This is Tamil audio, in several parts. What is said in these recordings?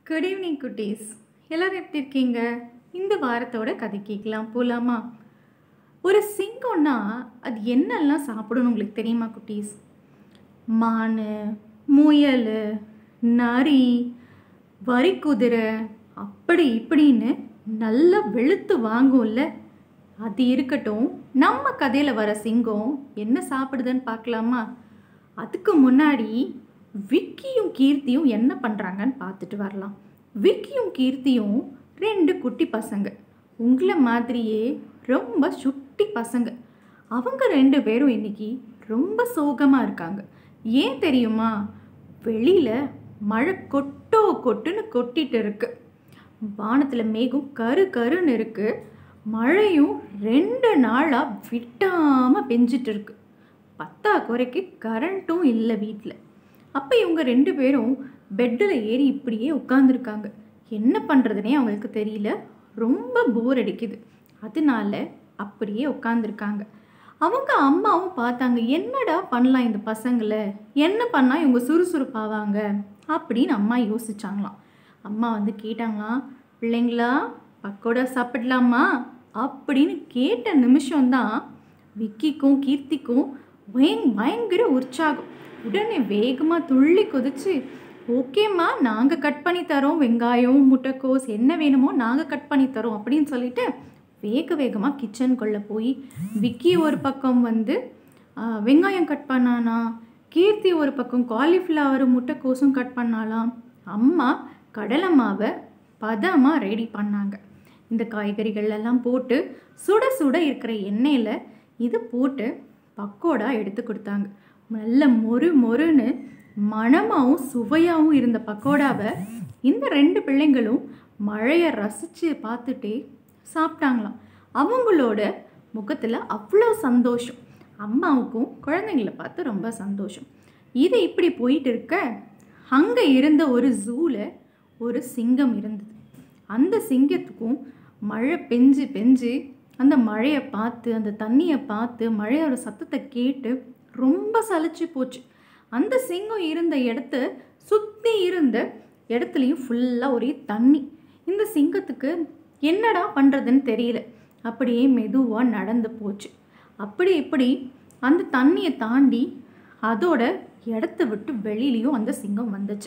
குட் ஈவினிங் குட்டீஸ் எல்லாரும் எப்படி இருக்கீங்க இந்த வாரத்தோட கதை கேட்கலாம் போலாமா ஒரு சிங்கம்னா அது என்னெல்லாம் சாப்பிடணும் உங்களுக்கு தெரியுமா குட்டீஸ் மான் முயல் நரி வரிக்குதிரை அப்படி இப்படின்னு நல்லா வெளுத்து வாங்கும்ல அது இருக்கட்டும் நம்ம கதையில் வர சிங்கம் என்ன சாப்பிடுதுன்னு பார்க்கலாமா அதுக்கு முன்னாடி விக்கியும் கீர்த்தியும் என்ன பண்ணுறாங்கன்னு பார்த்துட்டு வரலாம் விக்கியும் கீர்த்தியும் ரெண்டு குட்டி பசங்க உங்களை மாதிரியே ரொம்ப சுட்டி பசங்க அவங்க ரெண்டு பேரும் இன்னைக்கு ரொம்ப சோகமாக இருக்காங்க ஏன் தெரியுமா வெளியில் மழை கொட்டோ கொட்டுன்னு கொட்டிட்டு இருக்கு வானத்தில் மேகம் கரு கருன்னு இருக்கு மழையும் ரெண்டு நாளாக விட்டாமல் பெஞ்சிட்டு இருக்கு பத்தா குறைக்கு கரண்ட்டும் இல்லை வீட்டில் அப்போ இவங்க ரெண்டு பேரும் பெட்டில் ஏறி இப்படியே உட்காந்துருக்காங்க என்ன பண்ணுறதுனே அவங்களுக்கு தெரியல ரொம்ப போர் அடிக்குது அதனால அப்படியே உட்காந்துருக்காங்க அவங்க அம்மாவும் பார்த்தாங்க என்னடா பண்ணலாம் இந்த பசங்களை என்ன பண்ணால் இவங்க சுறுசுறுப்பாவாங்க அப்படின்னு அம்மா யோசிச்சாங்களாம் அம்மா வந்து கேட்டாங்களாம் பிள்ளைங்களா பக்கோடா சாப்பிடலாமா அப்படின்னு கேட்ட நிமிஷம்தான் விக்கிக்கும் கீர்த்திக்கும் பயங் பயங்கர உற்சாகம் உடனே வேகமாக துள்ளி குதிச்சு ஓகேம்மா நாங்கள் கட் பண்ணி தரோம் வெங்காயம் முட்டைக்கோஸ் என்ன வேணுமோ நாங்கள் கட் பண்ணி தரோம் அப்படின்னு சொல்லிட்டு வேக வேகமாக கிச்சனுக்குள்ளே போய் விக்கி ஒரு பக்கம் வந்து ஆ, வெங்காயம் கட் பண்ணானா கீர்த்தி ஒரு பக்கம் காலிஃப்ளவர் முட்டைக்கோஸும் கட் பண்ணாலாம் அம்மா கடலை மாவை பதமாக ரெடி பண்ணாங்க இந்த காய்கறிகள் எல்லாம் போட்டு சுட சுட இருக்கிற எண்ணெயில் இது போட்டு பக்கோடா எடுத்து கொடுத்தாங்க நல்ல மொறு மொறுன்னு மணமாகவும் சுவையாகவும் இருந்த பக்கோடாவை இந்த ரெண்டு பிள்ளைங்களும் மழையை ரசித்து பார்த்துட்டே சாப்பிட்டாங்களாம் அவங்களோட முகத்தில் அவ்வளோ சந்தோஷம் அம்மாவுக்கும் குழந்தைங்கள பார்த்து ரொம்ப சந்தோஷம் இது இப்படி போயிட்டு இருக்க அங்கே இருந்த ஒரு ஜூவில் ஒரு சிங்கம் இருந்தது அந்த சிங்கத்துக்கும் மழை பெஞ்சு பெஞ்சு அந்த மழையை பார்த்து அந்த தண்ணியை பார்த்து மழையோட சத்தத்தை கேட்டு ரொம்ப சலிச்சு போச்சு அந்த சிங்கம் இருந்த இடத்த சுற்றி இருந்த இடத்துலையும் ஃபுல்லாக ஒரே தண்ணி இந்த சிங்கத்துக்கு என்னடா பண்ணுறதுன்னு தெரியல அப்படியே மெதுவாக நடந்து போச்சு அப்படி இப்படி அந்த தண்ணியை தாண்டி அதோட இடத்த விட்டு வெளியிலையும் அந்த சிங்கம் வந்துச்சு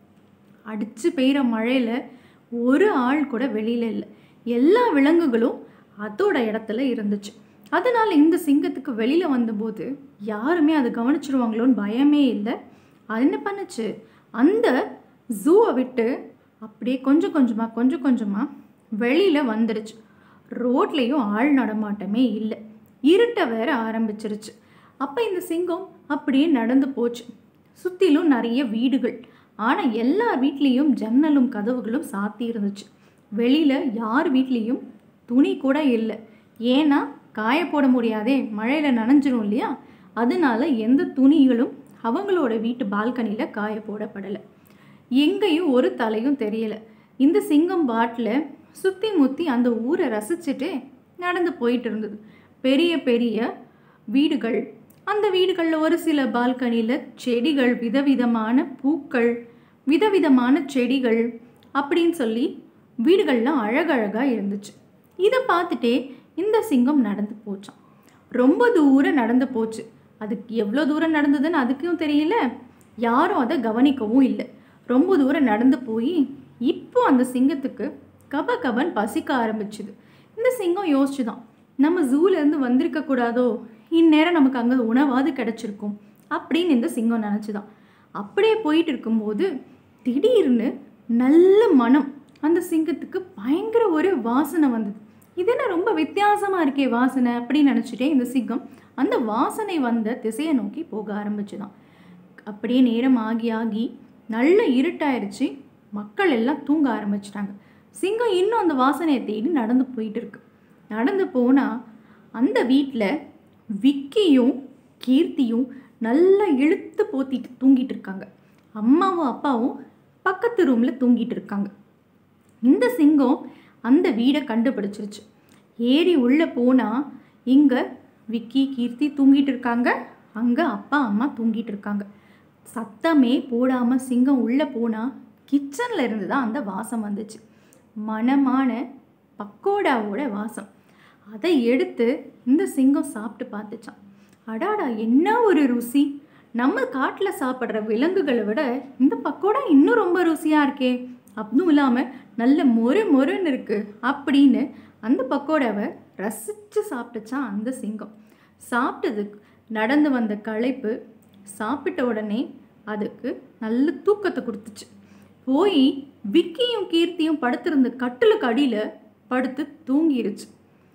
அடிச்சு பெய்கிற மழையில் ஒரு ஆள் கூட வெளியில் இல்லை எல்லா விலங்குகளும் அதோட இடத்துல இருந்துச்சு அதனால் இந்த சிங்கத்துக்கு வெளியில் வந்தபோது யாருமே அதை கவனிச்சிருவாங்களோன்னு பயமே இல்லை அது என்ன பண்ணுச்சு அந்த ஜூவை விட்டு அப்படியே கொஞ்சம் கொஞ்சமாக கொஞ்சம் கொஞ்சமாக வெளியில் வந்துடுச்சு ரோட்லேயும் ஆள் நடமாட்டமே இல்லை இருட்ட வேற ஆரம்பிச்சிருச்சு அப்போ இந்த சிங்கம் அப்படியே நடந்து போச்சு சுற்றிலும் நிறைய வீடுகள் ஆனால் எல்லார் வீட்லேயும் ஜன்னலும் கதவுகளும் சாத்தி இருந்துச்சு வெளியில் யார் வீட்லேயும் துணி கூட இல்லை ஏன்னா காய போட முடியாதே மழையில் நனைஞ்சிரும் இல்லையா அதனால எந்த துணிகளும் அவங்களோட வீட்டு பால்கனியில் காய போடப்படலை எங்கேயும் ஒரு தலையும் தெரியல இந்த சிங்கம் பாட்டில் சுற்றி முற்றி அந்த ஊரை ரசிச்சுட்டு நடந்து போயிட்டு இருந்தது பெரிய பெரிய வீடுகள் அந்த வீடுகளில் ஒரு சில பால்கனியில் செடிகள் விதவிதமான பூக்கள் விதவிதமான செடிகள் அப்படின்னு சொல்லி வீடுகள்லாம் அழகழகாக இருந்துச்சு இதை பார்த்துட்டே இந்த சிங்கம் நடந்து போச்சான் ரொம்ப தூரம் நடந்து போச்சு அதுக்கு எவ்வளோ தூரம் நடந்ததுன்னு அதுக்கும் தெரியல யாரும் அதை கவனிக்கவும் இல்லை ரொம்ப தூரம் நடந்து போய் இப்போ அந்த சிங்கத்துக்கு கப கபன் பசிக்க ஆரம்பிச்சுது இந்த சிங்கம் யோசிச்சுதான் நம்ம ஜூலேருந்து வந்திருக்க கூடாதோ இந்நேரம் நமக்கு அங்கே உணவாது கிடச்சிருக்கும் அப்படின்னு இந்த சிங்கம் நினச்சிதான் அப்படியே போயிட்டு இருக்கும்போது திடீர்னு நல்ல மனம் அந்த சிங்கத்துக்கு பயங்கர ஒரு வாசனை வந்தது இது என்ன ரொம்ப வித்தியாசமாக இருக்கே வாசனை அப்படின்னு நினச்சிட்டே இந்த சிங்கம் அந்த வாசனை வந்த திசையை நோக்கி போக ஆரம்பிச்சுதான் அப்படியே நேரம் ஆகி ஆகி நல்ல இருட்டாயிருச்சு மக்கள் எல்லாம் தூங்க ஆரம்பிச்சிட்டாங்க சிங்கம் இன்னும் அந்த வாசனையை தேடி நடந்து போயிட்டு இருக்கு நடந்து போனால் அந்த வீட்டில் விக்கியும் கீர்த்தியும் நல்லா இழுத்து போத்திட்டு தூங்கிட்டு இருக்காங்க அம்மாவும் அப்பாவும் பக்கத்து ரூமில் தூங்கிட்டு இருக்காங்க இந்த சிங்கம் அந்த வீடை கண்டுபிடிச்சிருச்சு ஏறி உள்ளே போனால் இங்கே விக்கி கீர்த்தி தூங்கிட்டு இருக்காங்க அங்கே அப்பா அம்மா தூங்கிட்டு இருக்காங்க சத்தமே போடாமல் சிங்கம் உள்ளே போனால் கிச்சனில் இருந்து தான் அந்த வாசம் வந்துச்சு மணமான பக்கோடாவோட வாசம் அதை எடுத்து இந்த சிங்கம் சாப்பிட்டு பார்த்துச்சான் அடாடா என்ன ஒரு ருசி நம்ம காட்டில் சாப்பிட்ற விலங்குகளை விட இந்த பக்கோடா இன்னும் ரொம்ப ருசியாக இருக்கே அதுவும் இல்லாமல் நல்ல மொறு மொறுன்னு இருக்குது அப்படின்னு அந்த பக்கோடாவை ரசித்து சாப்பிட்டுச்சான் அந்த சிங்கம் சாப்பிட்டதுக்கு நடந்து வந்த களைப்பு சாப்பிட்ட உடனே அதுக்கு நல்ல தூக்கத்தை கொடுத்துச்சு போய் விக்கியும் கீர்த்தியும் படுத்திருந்த கட்டிலுக்கு அடியில் படுத்து தூங்கிருச்சு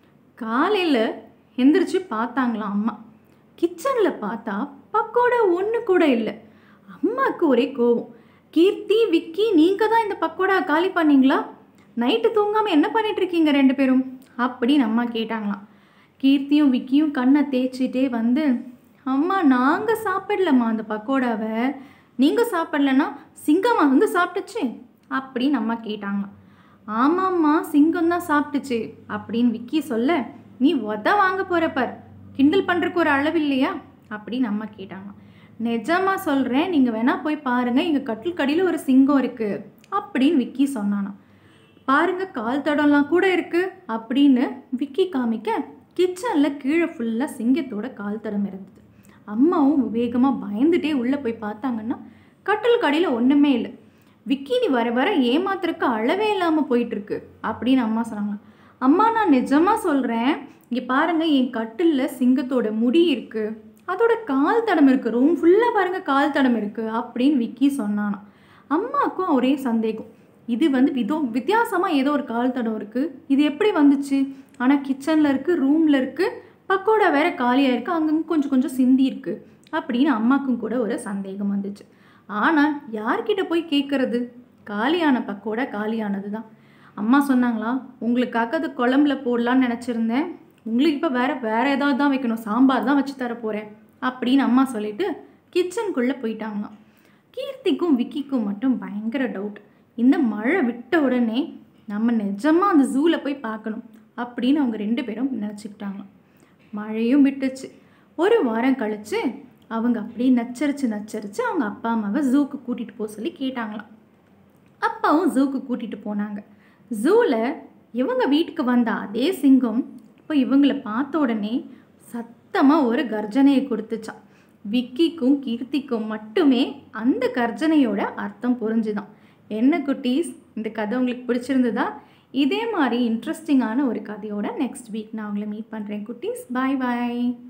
காலையில் எந்திரிச்சு பார்த்தாங்களாம் அம்மா கிச்சனில் பார்த்தா பக்கோடா ஒன்று கூட இல்லை அம்மாவுக்கு ஒரே கோவம் கீர்த்தி விக்கி நீங்கள் தான் இந்த பக்கோடா காலி பண்ணீங்களா நைட்டு தூங்காமல் என்ன பண்ணிட்டு இருக்கீங்க ரெண்டு பேரும் அப்படின்னு அம்மா கேட்டாங்களாம் கீர்த்தியும் விக்கியும் கண்ணை தேய்ச்சிட்டே வந்து அம்மா நாங்கள் சாப்பிடலம்மா அந்த பக்கோடாவை நீங்கள் சாப்பிடலன்னா சிங்கம்மா வந்து சாப்பிட்டுச்சு அப்படின்னு அம்மா கேட்டாங்களாம் ஆமாம்மா சிங்கம் தான் சாப்பிட்டுச்சு அப்படின்னு விக்கி சொல்ல நீ உத வாங்க போற பார் கிண்டல் பண்ணுறக்கு ஒரு அளவு இல்லையா அப்படின்னு அம்மா கேட்டாங்க நிஜமா சொல்கிறேன் நீங்கள் வேணால் போய் பாருங்கள் எங்கள் கட்டில் கடியில் ஒரு சிங்கம் இருக்குது அப்படின்னு விக்கி சொன்னானாம் பாருங்க கால் தடம்லாம் கூட இருக்குது அப்படின்னு விக்கி காமிக்க கிச்சனில் கீழே ஃபுல்லாக சிங்கத்தோட கால் தடம் இருந்தது அம்மாவும் வேகமாக பயந்துட்டே உள்ளே போய் பார்த்தாங்கன்னா கட்டில் கடியில் ஒன்றுமே இல்லை விக்கி நீ வர வர ஏமாத்துறக்கு அளவே இல்லாமல் போயிட்டுருக்கு அப்படின்னு அம்மா சொன்னாங்க அம்மா நான் நிஜமாக சொல்கிறேன் இங்கே பாருங்கள் என் கட்டிலில் சிங்கத்தோட முடி இருக்குது அதோட கால் தடம் இருக்குது ரூம் ஃபுல்லாக பாருங்கள் கால் தடம் இருக்குது அப்படின்னு விக்கி சொன்னானாம் அம்மாவுக்கும் ஒரே சந்தேகம் இது வந்து விதோ வித்தியாசமாக ஏதோ ஒரு கால் தடம் இருக்குது இது எப்படி வந்துச்சு ஆனால் கிச்சனில் இருக்குது ரூமில் இருக்குது பக்கோடா வேற காலியாக இருக்குது அங்கங்கே கொஞ்சம் கொஞ்சம் சிந்தி இருக்குது அப்படின்னு அம்மாக்கும் கூட ஒரு சந்தேகம் வந்துச்சு ஆனால் யார்கிட்ட போய் கேட்குறது காலியான பக்கோடா காலியானது தான் அம்மா சொன்னாங்களா உங்களுக்காக அது குழம்புல போடலான்னு நினச்சிருந்தேன் உங்களுக்கு இப்போ வேற வேற ஏதாவது தான் வைக்கணும் சாம்பார் தான் வச்சு தர போகிறேன் அப்படின்னு அம்மா சொல்லிட்டு கிச்சனுக்குள்ளே போயிட்டாங்களாம் கீர்த்திக்கும் விக்கிக்கும் மட்டும் பயங்கர டவுட் இந்த மழை விட்ட உடனே நம்ம நிஜமாக அந்த ஜூவில் போய் பார்க்கணும் அப்படின்னு அவங்க ரெண்டு பேரும் நினச்சிக்கிட்டாங்களாம் மழையும் விட்டுச்சு ஒரு வாரம் கழிச்சு அவங்க அப்படியே நச்சரிச்சு நச்சரிச்சு அவங்க அப்பா அம்மாவை ஜூக்கு கூட்டிகிட்டு போக சொல்லி கேட்டாங்களாம் அப்பாவும் ஜூக்கு கூட்டிகிட்டு போனாங்க ஜூவில் இவங்க வீட்டுக்கு வந்த அதே சிங்கம் இப்போ இவங்கள பார்த்த உடனே சத்தமாக ஒரு கர்ஜனையை கொடுத்துச்சான் விக்கிக்கும் கீர்த்திக்கும் மட்டுமே அந்த கர்ஜனையோட அர்த்தம் புரிஞ்சுதான் என்ன குட்டீஸ் இந்த கதை உங்களுக்கு பிடிச்சிருந்ததா இதே மாதிரி இன்ட்ரெஸ்டிங்கான ஒரு கதையோட நெக்ஸ்ட் வீக் நான் உங்களை மீட் பண்ணுறேன் குட்டீஸ் பாய் பாய்